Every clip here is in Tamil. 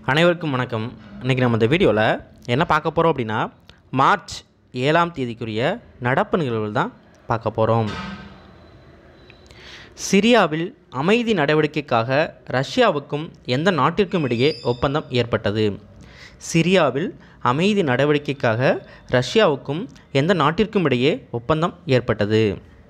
அனைவருக்கும் வணக்கம் இன்றைக்கி நம்ம இந்த வீடியோவில் என்ன பார்க்க போகிறோம் அப்படின்னா மார்ச் ஏழாம் தேதிக்குரிய நடப்பு நிகழ்வுகள் தான் பார்க்க போகிறோம் சிரியாவில் அமைதி நடவடிக்கைக்காக ரஷ்யாவுக்கும் எந்த நாட்டிற்கும் இடையே ஒப்பந்தம் ஏற்பட்டது சிரியாவில் அமைதி நடவடிக்கைக்காக ரஷ்யாவுக்கும் எந்த நாட்டிற்கும் இடையே ஒப்பந்தம் ஏற்பட்டது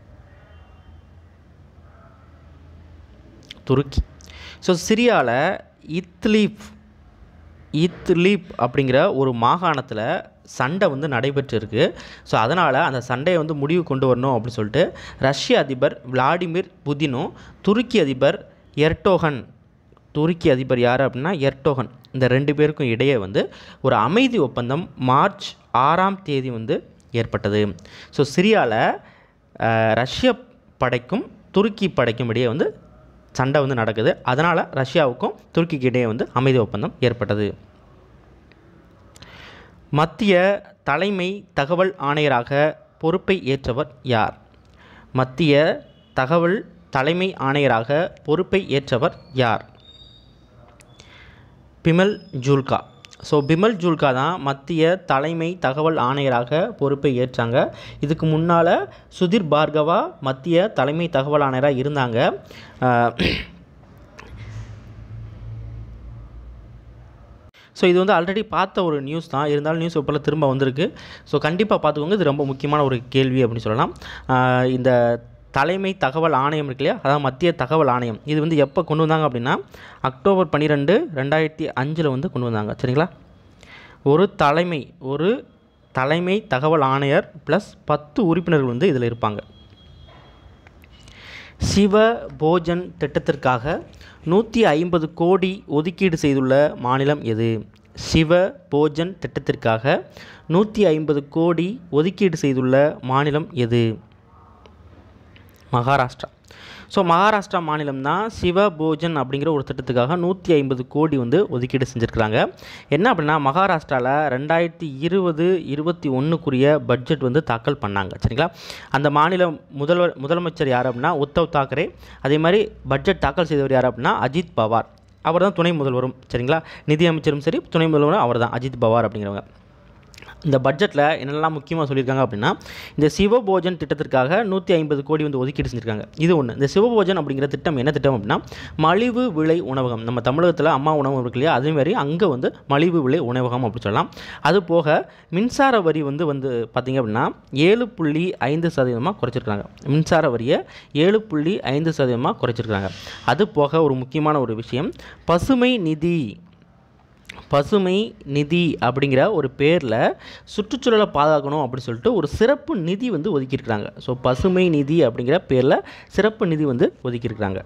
துருக்கி ஸோ சிரியாவில் இத்லீப் இத்லீப் அப்படிங்கிற ஒரு மாகாணத்தில் சண்டை வந்து நடைபெற்றிருக்கு ஸோ அதனால் அந்த சண்டையை வந்து முடிவு கொண்டு வரணும் அப்படின்னு சொல்லிட்டு ரஷ்ய அதிபர் விளாடிமிர் புதினும் துருக்கி அதிபர் எர்டோகன் துருக்கி அதிபர் யார் அப்படின்னா எர்டோகன் இந்த ரெண்டு பேருக்கும் இடையே வந்து ஒரு அமைதி ஒப்பந்தம் மார்ச் ஆறாம் தேதி வந்து ஏற்பட்டது ஸோ சிரியாவில் ரஷ்ய படைக்கும் துருக்கி படைக்கும் இடையே வந்து சண்டை வந்து நடக்குது அதனால் ரஷ்யாவுக்கும் துருக்கிக்கு இடையே வந்து அமைதி ஒப்பந்தம் ஏற்பட்டது மத்திய தலைமை தகவல் ஆணையராக பொறுப்பை ஏற்றவர் யார் மத்திய தகவல் தலைமை ஆணையராக பொறுப்பை ஏற்றவர் யார் பிமல் ஜூல்கா ஸோ பிமல் ஜூல்கா தான் மத்திய தலைமை தகவல் ஆணையராக பொறுப்பை ஏற்றாங்க இதுக்கு முன்னால் சுதீர் பார்கவா மத்திய தலைமை தகவல் ஆணையராக இருந்தாங்க அஹ், ஸோ இது வந்து ஆல்ரெடி பார்த்த ஒரு நியூஸ் தான் இருந்தாலும் நியூஸ் பேப்பரில் திரும்ப வந்திருக்கு ஸோ கண்டிப்பாக பார்த்துக்கோங்க இது ரொம்ப முக்கியமான ஒரு கேள்வி அப்படின்னு சொல்லலாம் ஆஹ் இந்த தலைமை தகவல் ஆணையம் இருக்கு இல்லையா அதாவது மத்திய தகவல் ஆணையம் இது வந்து எப்போ கொண்டு வந்தாங்க அப்படின்னா அக்டோபர் பன்னிரெண்டு ரெண்டாயிரத்தி அஞ்சில் வந்து கொண்டு வந்தாங்க சரிங்களா ஒரு தலைமை ஒரு தலைமை தகவல் ஆணையர் ப்ளஸ் பத்து உறுப்பினர்கள் வந்து இதில் இருப்பாங்க சிவ போஜன் திட்டத்திற்காக நூற்றி ஐம்பது கோடி ஒதுக்கீடு செய்துள்ள மாநிலம் எது சிவ போஜன் திட்டத்திற்காக நூற்றி ஐம்பது கோடி ஒதுக்கீடு செய்துள்ள மாநிலம் எது மகாராஷ்டிரா ஸோ மகாராஷ்டிரா மாநிலம் தான் சிவ போஜன் அப்படிங்கிற ஒரு திட்டத்துக்காக நூற்றி ஐம்பது கோடி வந்து ஒதுக்கீடு செஞ்சுருக்கிறாங்க என்ன அப்படின்னா மகாராஷ்டிராவில் ரெண்டாயிரத்தி இருபது இருபத்தி ஒன்றுக்குரிய பட்ஜெட் வந்து தாக்கல் பண்ணாங்க சரிங்களா அந்த மாநில முதல்வர் முதலமைச்சர் யார் அப்படின்னா உத்தவ் தாக்கரே அதே மாதிரி பட்ஜெட் தாக்கல் செய்தவர் யார் அப்படின்னா அஜித் பவார் அவர் தான் துணை முதல்வரும் சரிங்களா நிதியமைச்சரும் சரி துணை முதல்வரும் அவர் தான் அஜித் பவார் அப்படிங்கிறவங்க இந்த பட்ஜெட்டில் என்னெல்லாம் முக்கியமாக சொல்லியிருக்காங்க அப்படின்னா இந்த சிவபோஜன் திட்டத்திற்காக நூற்றி ஐம்பது கோடி வந்து ஒதுக்கீடு செஞ்சுருக்காங்க இது ஒன்று இந்த சிவபோஜன் அப்படிங்கிற திட்டம் என்ன திட்டம் அப்படின்னா மலிவு விலை உணவகம் நம்ம தமிழகத்தில் அம்மா உணவகம் இருக்கு இல்லையா அதே மாதிரி அங்கே வந்து மலிவு விலை உணவகம் அப்படின்னு சொல்லலாம் அது போக மின்சார வரி வந்து வந்து பார்த்திங்க அப்படின்னா ஏழு புள்ளி ஐந்து சதவீதமாக குறைச்சிருக்காங்க மின்சார வரியை ஏழு புள்ளி ஐந்து சதவீதமாக குறைச்சிருக்காங்க அது போக ஒரு முக்கியமான ஒரு விஷயம் பசுமை நிதி பசுமை நிதி அப்படிங்கிற ஒரு பேரில் சுற்றுச்சூழலை பாதுகாக்கணும் அப்படின்னு சொல்லிட்டு ஒரு சிறப்பு நிதி வந்து ஒதுக்கியிருக்கிறாங்க ஸோ பசுமை நிதி அப்படிங்கிற பேரில் சிறப்பு நிதி வந்து ஒதுக்கியிருக்கிறாங்க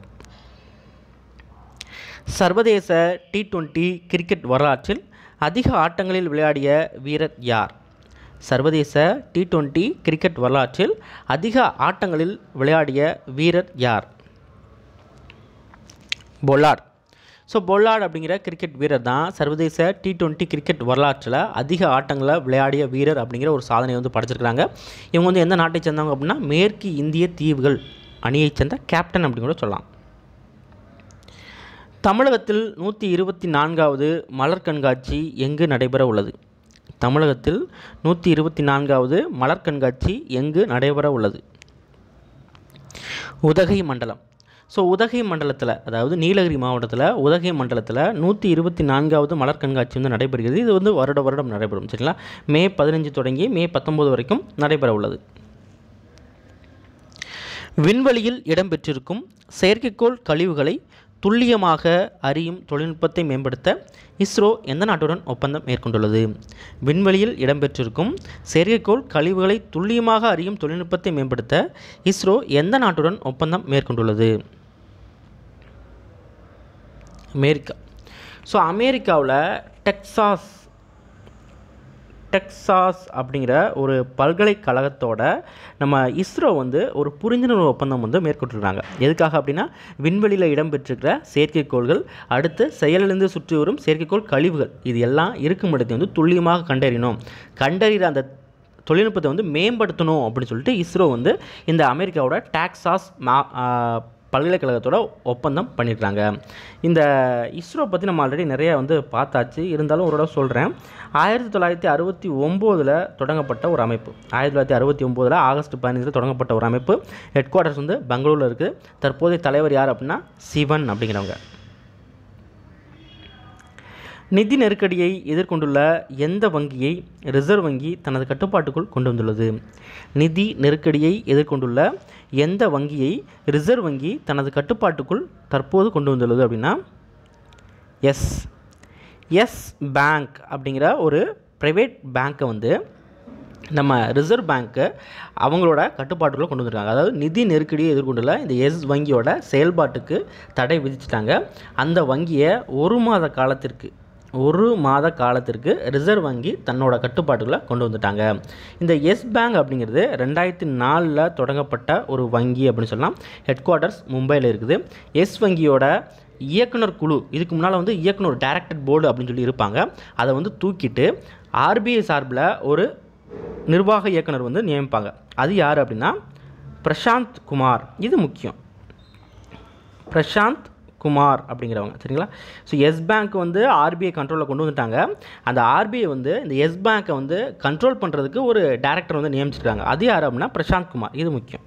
சர்வதேச டி டுவெண்ட்டி கிரிக்கெட் வரலாற்றில் அதிக ஆட்டங்களில் விளையாடிய வீரர் யார் சர்வதேச டி டுவெண்ட்டி கிரிக்கெட் வரலாற்றில் அதிக ஆட்டங்களில் விளையாடிய வீரர் யார் பொல்லாட் ஸோ பொல்லாட் அப்படிங்கிற கிரிக்கெட் வீரர் தான் சர்வதேச டி டுவெண்ட்டி கிரிக்கெட் வரலாற்றில் அதிக ஆட்டங்களை விளையாடிய வீரர் அப்படிங்கிற ஒரு சாதனையை வந்து படைச்சிருக்கிறாங்க இவங்க வந்து எந்த நாட்டை சேர்ந்தவங்க அப்படின்னா மேற்கு இந்திய தீவுகள் அணியைச் சேர்ந்த கேப்டன் அப்படின்னு கூட சொல்லலாம் தமிழகத்தில் நூற்றி இருபத்தி நான்காவது மலர் கண்காட்சி எங்கு நடைபெற உள்ளது தமிழகத்தில் நூற்றி இருபத்தி நான்காவது மலர் கண்காட்சி எங்கு நடைபெற உள்ளது உதகை மண்டலம் ஸோ உதகை மண்டலத்தில் அதாவது நீலகிரி மாவட்டத்தில் உதகை மண்டலத்தில் நூற்றி இருபத்தி நான்காவது மலர் கண்காட்சி வந்து நடைபெறுகிறது இது வந்து வருட வருடம் நடைபெறும் சரிங்களா மே பதினஞ்சு தொடங்கி மே பத்தொம்போது வரைக்கும் நடைபெற உள்ளது விண்வெளியில் இடம்பெற்றிருக்கும் செயற்கைக்கோள் கழிவுகளை துல்லியமாக அறியும் தொழில்நுட்பத்தை மேம்படுத்த இஸ்ரோ எந்த நாட்டுடன் ஒப்பந்தம் மேற்கொண்டுள்ளது விண்வெளியில் இடம்பெற்றிருக்கும் செயற்கைக்கோள் கழிவுகளை துல்லியமாக அறியும் தொழில்நுட்பத்தை மேம்படுத்த இஸ்ரோ எந்த நாட்டுடன் ஒப்பந்தம் மேற்கொண்டுள்ளது அமெரிக்கா ஸோ அமெரிக்காவில் டெக்சாஸ் டெக்சாஸ் அப்படிங்கிற ஒரு பல்கலைக்கழகத்தோட நம்ம இஸ்ரோ வந்து ஒரு புரிந்துணர்வு ஒப்பந்தம் வந்து மேற்கொண்டிருக்காங்க எதுக்காக அப்படின்னா விண்வெளியில் இடம்பெற்றிருக்கிற செயற்கைக்கோள்கள் அடுத்து செயலிழந்து சுற்றி வரும் செயற்கைக்கோள் கழிவுகள் இது எல்லாம் இருக்கும் இடத்தை வந்து துல்லியமாக கண்டறியணும் கண்டறிகிற அந்த தொழில்நுட்பத்தை வந்து மேம்படுத்தணும் அப்படின்னு சொல்லிட்டு இஸ்ரோ வந்து இந்த அமெரிக்காவோட டாக்ஸாஸ் மா பல்கலைக்கழகத்தோட ஒப்பந்தம் பண்ணிடுறாங்க இந்த இஸ்ரோ பற்றி நம்ம ஆல்ரெடி நிறைய வந்து பார்த்தாச்சு இருந்தாலும் ஒரு தடவை சொல்கிறேன் ஆயிரத்தி தொள்ளாயிரத்தி அறுபத்தி ஒம்போதில் தொடங்கப்பட்ட ஒரு அமைப்பு ஆயிரத்தி தொள்ளாயிரத்தி அறுபத்தி ஒம்போதில் ஆகஸ்ட் பதினஞ்சில் தொடங்கப்பட்ட ஒரு அமைப்பு ஹெட் குவார்ட்டர்ஸ் வந்து பெங்களூரில் இருக்குது தற்போதைய தலைவர் யார் அப்படின்னா சிவன் அப்படிங்கிறவங்க நிதி நெருக்கடியை எதிர்கொண்டுள்ள எந்த வங்கியை ரிசர்வ் வங்கி தனது கட்டுப்பாட்டுக்குள் கொண்டு வந்துள்ளது நிதி நெருக்கடியை எதிர்கொண்டுள்ள எந்த வங்கியை ரிசர்வ் வங்கி தனது கட்டுப்பாட்டுக்குள் தற்போது கொண்டு வந்துள்ளது அப்படின்னா எஸ் எஸ் பேங்க் அப்படிங்கிற ஒரு ப்ரைவேட் பேங்க்கை வந்து நம்ம ரிசர்வ் பேங்க்கு அவங்களோட கட்டுப்பாட்டுக்குள்ளே கொண்டு வந்திருக்காங்க அதாவது நிதி நெருக்கடியை எதிர்கொண்டுள்ள இந்த எஸ் வங்கியோட செயல்பாட்டுக்கு தடை விதிச்சிட்டாங்க அந்த வங்கியை ஒரு மாத காலத்திற்கு ஒரு மாத காலத்திற்கு ரிசர்வ் வங்கி தன்னோட கட்டுப்பாட்டுக்குள்ளே கொண்டு வந்துட்டாங்க இந்த எஸ் பேங்க் அப்படிங்கிறது ரெண்டாயிரத்தி நாலில் தொடங்கப்பட்ட ஒரு வங்கி அப்படின்னு சொல்லலாம் ஹெட் குவார்ட்டர்ஸ் மும்பையில் இருக்குது எஸ் வங்கியோட இயக்குனர் குழு இதுக்கு முன்னால் வந்து இயக்குனர் டைரக்டர் போர்டு அப்படின்னு சொல்லி இருப்பாங்க அதை வந்து தூக்கிட்டு ஆர்பிஐ சார்பில் ஒரு நிர்வாக இயக்குனர் வந்து நியமிப்பாங்க அது யார் அப்படின்னா பிரசாந்த் குமார் இது முக்கியம் பிரசாந்த் குமார் அப்படிங்கிறவங்க சரிங்களா ஸோ எஸ் பேங்க் வந்து ஆர்பிஐ கண்ட்ரோலில் கொண்டு வந்துட்டாங்க அந்த ஆர்பிஐ வந்து இந்த எஸ் பேங்க்கை வந்து கண்ட்ரோல் பண்ணுறதுக்கு ஒரு டைரக்டர் வந்து நியமிச்சிருக்காங்க அது யார் அப்படின்னா பிரசாந்த் குமார் இது முக்கியம்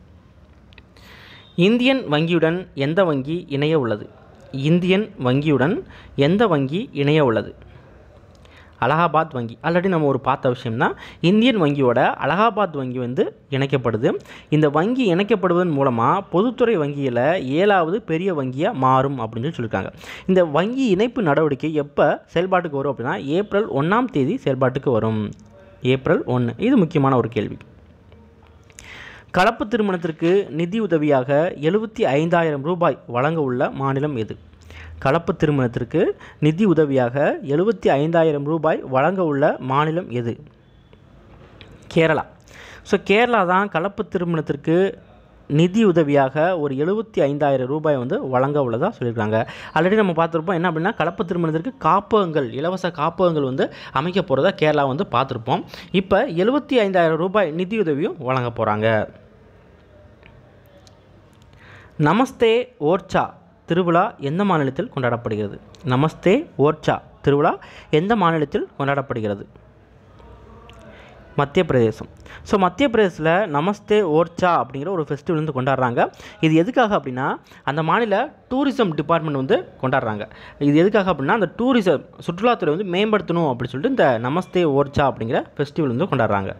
இந்தியன் வங்கியுடன் எந்த வங்கி இணைய உள்ளது இந்தியன் வங்கியுடன் எந்த வங்கி இணைய உள்ளது அலகாபாத் வங்கி ஆல்ரெடி நம்ம ஒரு பார்த்த விஷயம் தான் இந்தியன் வங்கியோட அலகாபாத் வங்கி வந்து இணைக்கப்படுது இந்த வங்கி இணைக்கப்படுவதன் மூலமாக பொதுத்துறை வங்கியில் ஏழாவது பெரிய வங்கியாக மாறும் அப்படின்னு சொல்லி சொல்லியிருக்காங்க இந்த வங்கி இணைப்பு நடவடிக்கை எப்போ செயல்பாட்டுக்கு வரும் அப்படின்னா ஏப்ரல் ஒன்றாம் தேதி செயல்பாட்டுக்கு வரும் ஏப்ரல் ஒன்று இது முக்கியமான ஒரு கேள்வி கலப்பு திருமணத்திற்கு நிதி உதவியாக எழுபத்தி ஐந்தாயிரம் ரூபாய் வழங்க உள்ள மாநிலம் எது கலப்பு திருமணத்திற்கு நிதி உதவியாக எழுபத்தி ஐந்தாயிரம் ரூபாய் வழங்க உள்ள மாநிலம் எது கேரளா ஸோ கேரளா தான் கலப்பு திருமணத்திற்கு நிதி உதவியாக ஒரு எழுபத்தி ஐந்தாயிரம் ரூபாய் வந்து வழங்க உள்ளதாக சொல்லியிருக்காங்க ஆல்ரெடி நம்ம பார்த்துருப்போம் என்ன அப்படின்னா கலப்பு திருமணத்திற்கு காப்பகங்கள் இலவச காப்பகங்கள் வந்து அமைக்க போகிறதா கேரளா வந்து பார்த்துருப்போம் இப்போ எழுபத்தி ஐந்தாயிரம் ரூபாய் நிதியுதவியும் வழங்க போகிறாங்க நமஸ்தே ஓர்ச்சா திருவிழா எந்த மாநிலத்தில் கொண்டாடப்படுகிறது நமஸ்தே ஓர்ச்சா திருவிழா எந்த மாநிலத்தில் கொண்டாடப்படுகிறது மத்திய பிரதேசம் ஸோ மத்திய பிரதேசில் நமஸ்தே ஓர்ச்சா அப்படிங்கிற ஒரு ஃபெஸ்டிவல் வந்து கொண்டாடுறாங்க இது எதுக்காக அப்படின்னா அந்த மாநில டூரிசம் டிபார்ட்மெண்ட் வந்து கொண்டாடுறாங்க இது எதுக்காக அப்படின்னா அந்த டூரிசம் சுற்றுலாத்துறை வந்து மேம்படுத்தணும் அப்படின்னு சொல்லிட்டு இந்த நமஸ்தே ஓர்ச்சா அப்படிங்கிற ஃபெஸ்டிவல் வந்து கொண்டாடுறாங்க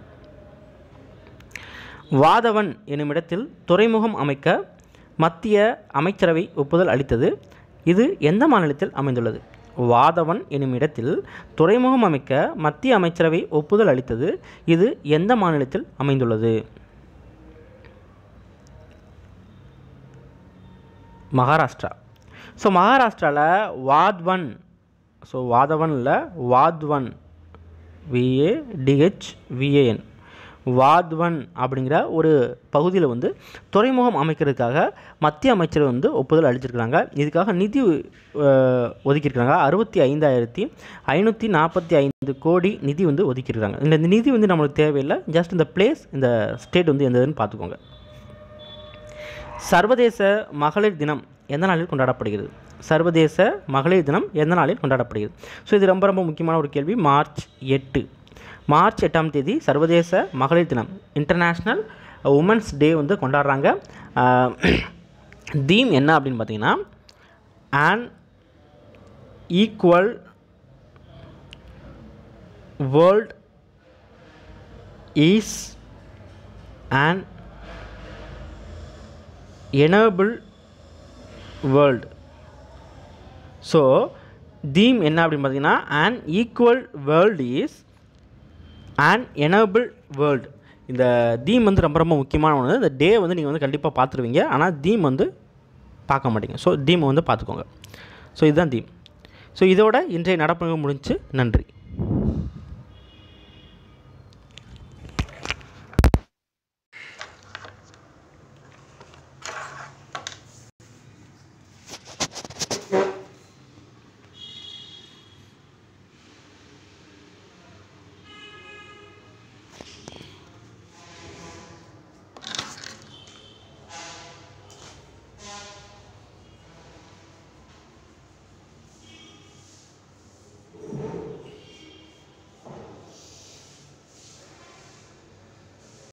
வாதவன் என்னும் இடத்தில் துறைமுகம் அமைக்க மத்திய அமைச்சரவை ஒப்புதல் அளித்தது இது எந்த மாநிலத்தில் அமைந்துள்ளது வாதவன் எனும் இடத்தில் துறைமுகம் அமைக்க மத்திய அமைச்சரவை ஒப்புதல் அளித்தது இது எந்த மாநிலத்தில் அமைந்துள்ளது மகாராஷ்டிரா ஸோ மகாராஷ்டிராவில் வாத்வன் ஸோ வாதவனில் Vadhavan V A D H V A N Vadhavan அப்படிங்கிற ஒரு பகுதியில் வந்து துறைமுகம் அமைக்கிறதுக்காக மத்திய அமைச்சர் வந்து ஒப்புதல் அளிச்சிருக்கிறாங்க இதுக்காக நிதி அஹ், ஒதுக்கியிருக்காங்க அறுபத்தி ஐந்தாயிரத்தி ஐநூற்றி நாற்பத்தி ஐந்து கோடி நிதி வந்து ஒதுக்கியிருக்காங்க இந்த நிதி வந்து நம்மளுக்கு தேவையில்லை ஜஸ்ட் இந்த பிளேஸ் இந்த ஸ்டேட் வந்து எந்ததுன்னு பார்த்துக்கோங்க சர்வதேச மகளிர் தினம் எந்த நாளில் கொண்டாடப்படுகிறது சர்வதேச மகளிர் தினம் எந்த நாளில் கொண்டாடப்படுகிறது ஸோ இது ரொம்ப ரொம்ப முக்கியமான ஒரு கேள்வி மார்ச் எட்டு மார்ச் எட்டாம் தேதி சர்வதேச மகளிர் தினம் இன்டர்நேஷ்னல் உமன்ஸ் டே வந்து கொண்டாடுறாங்க தீம் என்ன அப்படின்னு பார்த்தீங்கன்னா and equal world is and enable world so theme என்ன அப்படின்னு பார்த்தீங்கன்னா and equal world is and enable world இந்த தீம் வந்து ரொம்ப ரொம்ப முக்கியமான ஒன்று இந்த டே வந்து நீங்கள் வந்து கண்டிப்பாக பார்த்துருவீங்க ஆனால் தீம் வந்து பார்க்க மாட்டீங்க ஸோ தீமை வந்து பார்த்துக்கோங்க ஸோ இதுதான் தீம் ஸோ இதோட இன்றைய நடப்பு முடிஞ்சு நன்றி